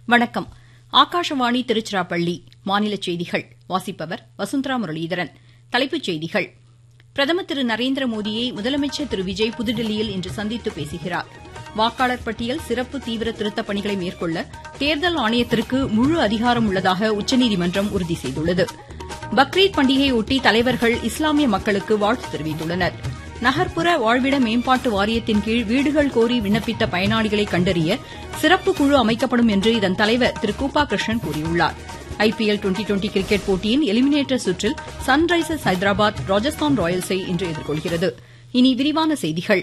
வணக்கம் ஆகாஷவாணி திருச்சிராப்பள்ளி மாநில செய்திகள் வாசிப்பவர் வசுந்தரா முரளிதரன் தலைப்புச் செய்திகள் பிரதமர் திரு நரேந்திர மோடியை முதலமைச்சர் திரு விஜய் புதுதில்லியில் இன்று சந்தித்து பேசுகிறார் வாக்காளர் பட்டியல் சிறப்பு தீவிர திருத்தப் பணிகளை மேற்கொள்ள தேர்தல் ஆணையத்திற்கு முழு அதிகாரம் உள்ளதாக உச்சநீதிமன்றம் உறுதி செய்துள்ளது பக்ரீத் பண்டிகையொட்டி தலைவர்கள் இஸ்லாமிய மக்களுக்கு வாழ்த்து தெரிவித்துள்ளனா் நகர்ப்புற வாழ்விட மேம்பாட்டு வாரியத்தின் கீழ் வீடுகள் கோரி விண்ணப்பித்த பயனாளிகளை கண்டறிய சிறப்பு குழு அமைக்கப்படும் என்று இதன் தலைவர் திரு கூப்பா கிருஷ்ணன் கூறியுள்ளார் ஐபிஎல் டுவெண்டி டுவெண்டி கிரிக்கெட் போட்டியின் எலிமினேட்டர் சுற்றில் சன்ரைசர்ஸ் ஹைதராபாத் ராஜஸ்தான் ராயல்ஸை இன்று எதிர்கொள்கிறது இனி விரிவான செய்திகள்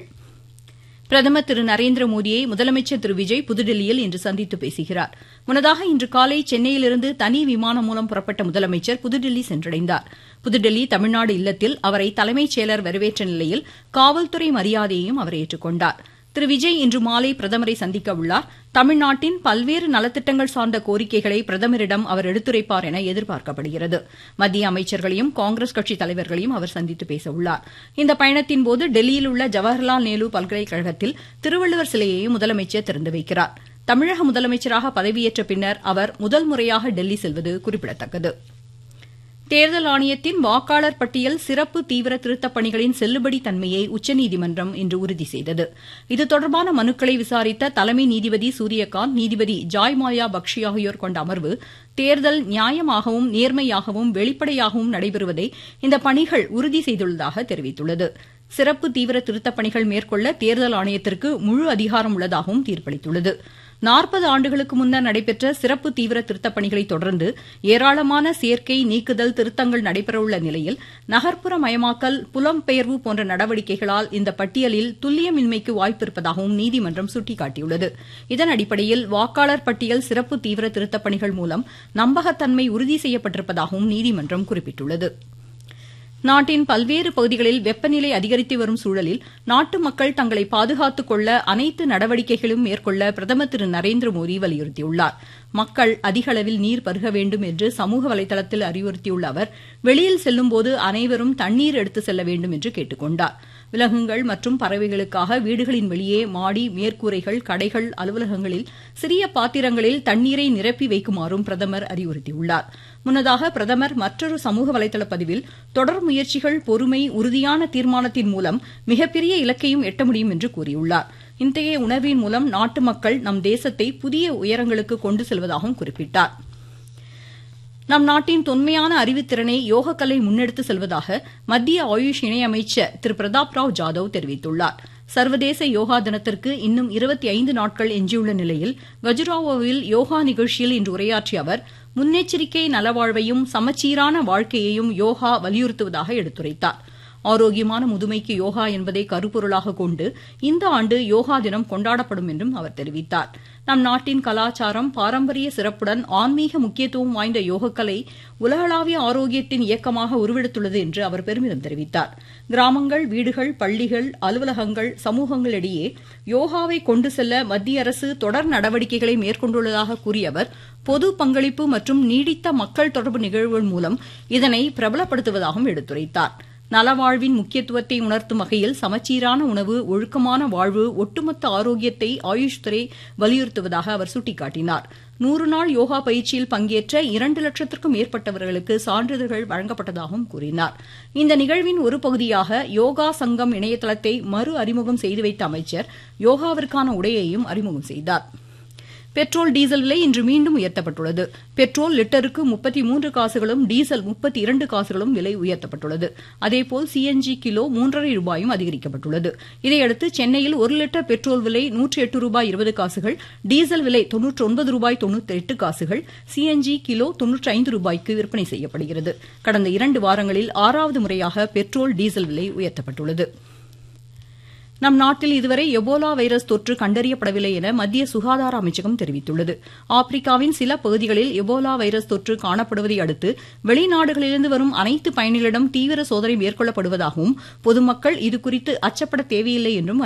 பிரதமர் திரு நரேந்திர மோடியை முதலமைச்சர் திரு விஜய் புதுதில்லியில் இன்று சந்தித்து பேசுகிறார் முன்னதாக இன்று காலை சென்னையிலிருந்து தனி விமானம் மூலம் புறப்பட்ட முதலமைச்சர் புதுதில்லி சென்றடைந்தார் புதுதில்லி தமிழ்நாடு இல்லத்தில் அவரை தலைமைச் செயலர் வரவேற்ற நிலையில் காவல்துறை மரியாதையையும் அவர் ஏற்றுக் கொண்டார் திரு விஜய் இன்று மாலை பிரதமரை சந்திக்க உள்ளார் தமிழ்நாட்டின் பல்வேறு நலத்திட்டங்கள் சார்ந்த கோரிக்கைகளை பிரதமரிடம் அவர் எடுத்துரைப்பார் என எதிர்பார்க்கப்படுகிறது மத்திய அமைச்சர்களையும் காங்கிரஸ் கட்சித் தலைவர்களையும் அவர் சந்தித்து பேச உள்ளார் இந்த பயணத்தின்போது டெல்லியில் உள்ள ஜவஹர்லால் நேரு பல்கலைக்கழகத்தில் திருவள்ளுவர் சிலையையும் முதலமைச்சர் திறந்து வைக்கிறார் தமிழக முதலமைச்சராக பதவியேற்ற பின்னர் அவர் முதல் முறையாக டெல்லி செல்வது குறிப்பிடத்தக்கது தேர்தல் ஆணையத்தின் வாக்காளர் பட்டியல் சிறப்பு தீவிர திருத்தப் பணிகளின் செல்லுபடி தன்மையை உச்சநீதிமன்றம் இன்று உறுதி செய்தது இது தொடர்பான மனுக்களை விசாரித்த தலைமை நீதிபதி சூரியகாந்த் நீதிபதி ஜாய்மாயா பக்ஷி ஆகியோர் கொண்ட அமர்வு தேர்தல் நியாயமாகவும் நேர்மையாகவும் வெளிப்படையாகவும் நடைபெறுவதை இந்த பணிகள் உறுதி செய்துள்ளதாக தெரிவித்துள்ளது சிறப்பு தீவிர திருத்தப் பணிகள் மேற்கொள்ள தேர்தல் ஆணையத்திற்கு முழு அதிகாரம் உள்ளதாகவும் தீர்ப்பளித்துள்ளது நாற்பது ஆண்டுகளுக்கு முன்னர் நடைபெற்ற சிறப்பு தீவிர திருத்தப் பணிகளை தொடர்ந்து ஏராளமான சேர்க்கை நீக்குதல் திருத்தங்கள் நடைபெறவுள்ள நிலையில் நகர்ப்புற மயமாக்கல் புலம்பெயர்வு போன்ற நடவடிக்கைகளால் இந்த பட்டியலில் துல்லியமின்மைக்கு வாய்ப்பு இருப்பதாகவும் நீதிமன்றம் சுட்டிக்காட்டியுள்ளது இதன் அடிப்படையில் வாக்காளர் பட்டியல் சிறப்பு தீவிர திருத்தப் பணிகள் மூலம் நம்பகத்தன்மை உறுதி செய்யப்பட்டிருப்பதாகவும் நீதிமன்றம் குறிப்பிட்டுள்ளது நாட்டின் பல்வேறு பகுதிகளில் வெப்பநிலை அதிகரித்து வரும் சூழலில் நாட்டு மக்கள் தங்களை பாதுகாத்துக் கொள்ள அனைத்து நடவடிக்கைகளும் மேற்கொள்ள பிரதமர் திரு நரேந்திர மோடி வலியுறுத்தியுள்ளார் மக்கள் அதிக அளவில் நீர் பருக வேண்டும் என்று சமூக வலைதளத்தில் அறிவுறுத்தியுள்ள அவர் வெளியில் செல்லும்போது அனைவரும் தண்ணீர் எடுத்து செல்ல வேண்டும் என்று கேட்டுக் கொண்டார் விலங்குகள் மற்றும் பறவைகளுக்காக வீடுகளின் வெளியே மாடி மேற்கூரைகள் கடைகள் அலுவலகங்களில் சிறிய பாத்திரங்களில் தண்ணீரை நிரப்பி வைக்குமாறும் பிரதமர் அறிவுறுத்தியுள்ளார் முன்னதாக பிரதமர் மற்றொரு சமூக வலைதள பதிவில் தொடர் முயற்சிகள் பொறுமை உறுதியான தீர்மானத்தின் மூலம் மிகப்பெரிய இலக்கையும் எட்ட முடியும் என்று கூறியுள்ளார் இத்தகைய உணர்வின் மூலம் நாட்டு மக்கள் நம் தேசத்தை புதிய உயரங்களுக்கு கொண்டு செல்வதாகவும் குறிப்பிட்டார் நம் நாட்டின் தொன்மையான அறிவுத்திறனை யோகக்கலை முன்னெடுத்து செல்வதாக மத்திய ஆயுஷ் இணையமைச்சர் திரு பிரதாப் ராவ் ஜாதவ் தெரிவித்துள்ளார் சர்வதேச யோகா தினத்திற்கு இன்னும் இருபத்தி ஐந்து நாட்கள் எஞ்சியுள்ள நிலையில் கஜுராவோவில் யோகா நிகழ்ச்சியில் இன்று உரையாற்றிய அவர் முன்னெச்சரிக்கை நலவாழ்வையும் சமச்சீரான வாழ்க்கையையும் யோகா வலியுறுத்துவதாக எடுத்துரைத்தார் ஆரோக்கியமான முதுமைக்கு யோகா என்பதை கருப்பொருளாக கொண்டு இந்த ஆண்டு யோகா தினம் கொண்டாடப்படும் என்றும் அவர் தெரிவித்தார் நம் நாட்டின் கலாச்சாரம் பாரம்பரிய சிறப்புடன் ஆன்மீக முக்கியத்துவம் வாய்ந்த யோகக்கலை உலகளாவிய ஆரோக்கியத்தின் இயக்கமாக உருவெடுத்துள்ளது என்று அவர் பெருமிதம் தெரிவித்தார் கிராமங்கள் வீடுகள் பள்ளிகள் அலுவலகங்கள் சமூகங்களிடையே யோகாவை கொண்டு செல்ல மத்திய அரசு தொடர் நடவடிக்கைகளை மேற்கொண்டுள்ளதாக கூறிய அவர் பொது பங்களிப்பு மற்றும் நீடித்த மக்கள் தொடர்பு நிகழ்வுகள் மூலம் இதனை பிரபலப்படுத்துவதாகவும் எடுத்துரைத்தார் நலவாழ்வின் முக்கியத்துவத்தை உணர்த்தும் வகையில் சமச்சீரான உணவு ஒழுக்கமான வாழ்வு ஒட்டுமொத்த ஆரோக்கியத்தை ஆயுஷ் துறை வலியுறுத்துவதாக அவர் சுட்டிக்காட்டினார் நூறு நாள் யோகா பயிற்சியில் பங்கேற்ற இரண்டு லட்சத்திற்கும் மேற்பட்டவர்களுக்கு சான்றிதழ்கள் வழங்கப்பட்டதாகவும் கூறினார் இந்த நிகழ்வின் ஒரு பகுதியாக யோகா சங்கம் இணையதளத்தை மறு அறிமுகம் செய்து வைத்த அமைச்சர் யோகாவிற்கான உடையையும் அறிமுகம் செய்தார் பெட்ரோல் டீசல் விலை இன்று மீண்டும் உயர்த்தப்பட்டுள்ளது பெட்ரோல் லிட்டருக்கு முப்பத்தி மூன்று காசுகளும் டீசல் முப்பத்தி இரண்டு காசுகளும் விலை உயர்த்தப்பட்டுள்ளது அதேபோல் சிஎன்ஜி கிலோ மூன்றரை ரூபாயும் அதிகரிக்கப்பட்டுள்ளது இதையடுத்து சென்னையில் ஒரு லிட்டர் பெட்ரோல் விலை நூற்றி எட்டு ரூபாய் இருபது காசுகள் டீசல் விலை தொன்னூற்றி ஒன்பது ரூபாய் தொன்னூற்றி எட்டு காசுகள் சிஎன்ஜி கிலோ தொன்னூற்றி ஐந்து ரூபாய்க்கு விற்பனை செய்யப்படுகிறது கடந்த இரண்டு வாரங்களில் ஆறாவது முறையாக பெட்ரோல் டீசல் விலை உயர்த்தப்பட்டுள்ளது நம் நாட்டில் இதுவரை எபோலா வைரஸ் தொற்று கண்டறியப்படவில்லை என மத்திய சுகாதார அமைச்சகம் தெரிவித்துள்ளது ஆப்பிரிக்காவின் சில பகுதிகளில் எபோலா வைரஸ் தொற்று காணப்படுவதை அடுத்து வெளிநாடுகளிலிருந்து வரும் அனைத்து பயணிகளிடம் தீவிர சோதனை மேற்கொள்ளப்படுவதாகவும் பொதுமக்கள் இதுகுறித்து அச்சப்பட தேவையில்லை என்றும்